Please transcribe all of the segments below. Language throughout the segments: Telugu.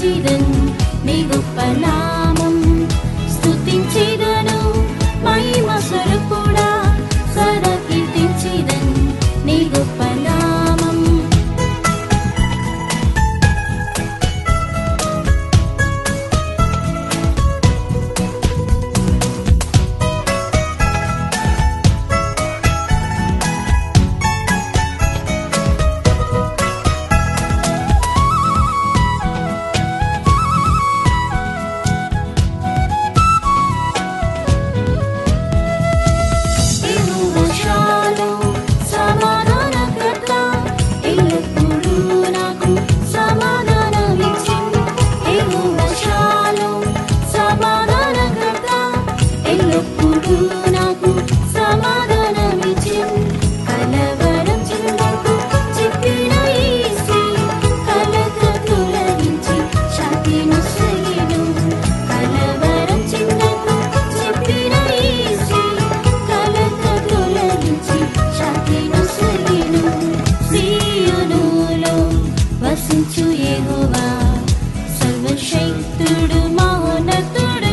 కీర్తించిదన్ నీ గొప్ప నామం స్తుతించిదను మహిమ స్వరూపుడా సదా కీర్తించిదన్ నీ గొప్ప నామం యెహోవా షాలోమ్ సమాధానకర్త ఎల్లప్పుడూ నాకు సమాధానమిచ్చింది యెహోవా షాలోమ్ సమాధానకర్త ఎల్లప్పుడూ నాకు సమాధానమిచ్చింది కలవరం చెందకు చెప్పిన యేసే కలత తొలగించి శాంతిని సయ్యను కలవరం చెందకు చెప్పిన యేసే కలత తొలగించి శాంతిని సయ్యను సీయోనులో వసించు యెహోవా సర్వశక్తుడు మహోన్నతుడు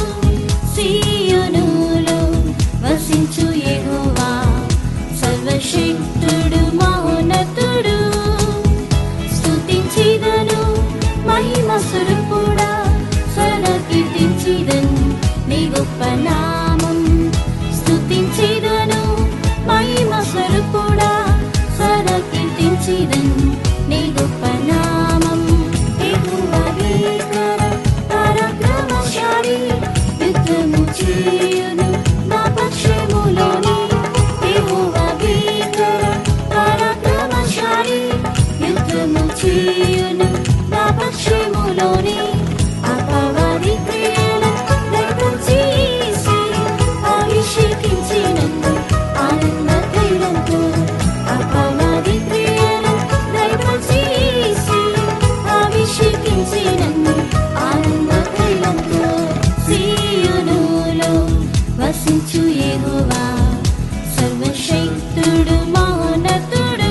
సీయోనులో వసించు యెహోవా సర్వశక్తుడు మహోన్నతుడు స్తుతించిదను మహిమ స్వరూపుడా సదా కీర్తించిదన్ నీ గొప్ప నామం స్తుతించిదను మహిమ స్వరూపుడా సదా కీర్తించిదన్ నీ గొప్ప నామం యెహోవా భీకర పరాక్రమశాలి యుద్ధము చేయును నా పక్షములోని యెహోవా భీకర పరాక్రమశాలి యుద్ధము చేయును నా పక్షములోని అపవాది క్రియలను దయచేసి అభిషేకించినందు ఆనంద తైలంతో అపవాది క్రియలను దయచేసి అభిషేకించినందు ఆనంద తైలంతో సీయోనులో వసించు యెహోవా సర్వశక్తుడు మహోన్నతుడు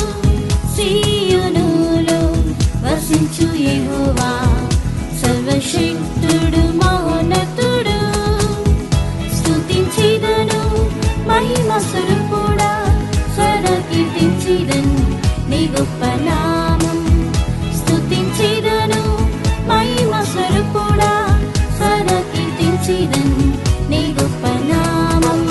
సీయోనులో వసించు యెహోవా సర్వశక్తుడు మహోన్నతుడు స్తుతించిదను మహిమ స్వరూపుడా సదా కీర్తించిదన్ నీ గొప్ప నామం స్తుతించిదను మహిమ స్వరూపుడా సదా కీర్తించిదన్ నీ గొప్ప నామం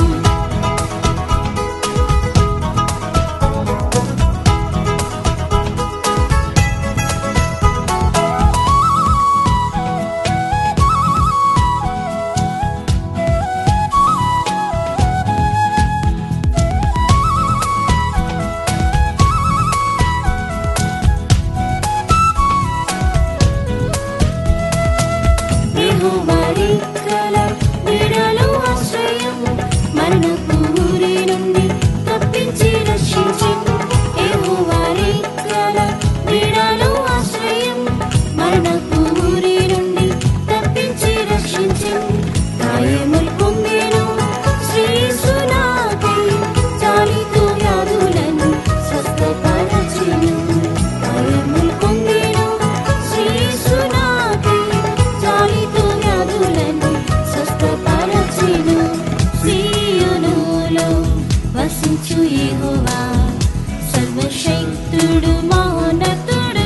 యెహోవారిక్కల నీడలో ఆశ్రయం మరణపు ఊరి నుండి తప్పించి రక్షించెను. యెహోవారిక్కల నీడలో ఆశ్రయం మరణపు ఊరి నుండి తప్పించి రక్షించెను. గాయములు పొందెను శ్రీసునాథై, జాలితో వ్యాధులను స్వస్థపరచెను. గాయములు పొందెను శ్రీసునాథై, జాలితో వ్యాధులను స్వస్థపరచెను. సీయోనులో వసించు యెహోవా సర్వశక్తుడు మహోన్నతుడు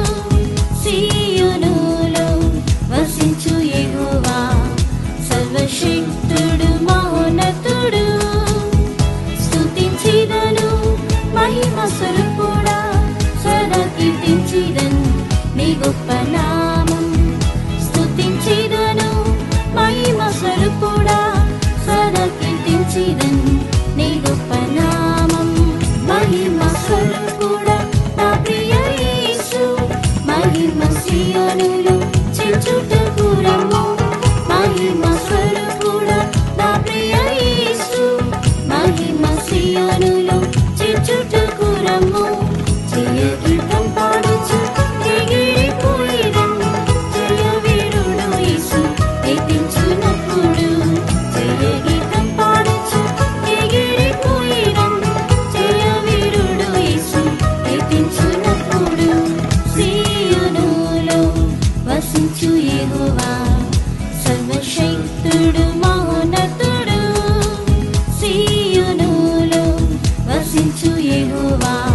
సీయోనులో వసించు యెహోవా సర్వశక్తుడు మహోన్నతుడు స్తుతించిదను మహిమ స్వరూపుడా సదా కీర్తించిదన్ నీ గొప్ప నామం స్తుతించిదను మహిమ స్వరూపుడా సదా కీర్తించిదన్ నీ గొప్ప నామం మహిమ స్వరూపుడా నా ప్రియ యేసు మహిమ సియోనులు చెంచుటకు రమ్ము మహిమ స్వరూపుడా నా ప్రియ యేసు మహిమ సియోనులు చెంచుటకు రమ్ము జయ గీతం పాడుచు ఎగిరిపోయిదం జయ వీరుడు యేసు ఎత్తించునప్పుడు జయ గీతం పాడుచు ఎగిరిపోయిదం జయ వీరుడు యేసు ఎత్తించునప్పుడు సీయోనులో వసించు యెహోవా సర్వశక్తుడు మహోన్నతుడు సీయోనులో వసించు యెహోవా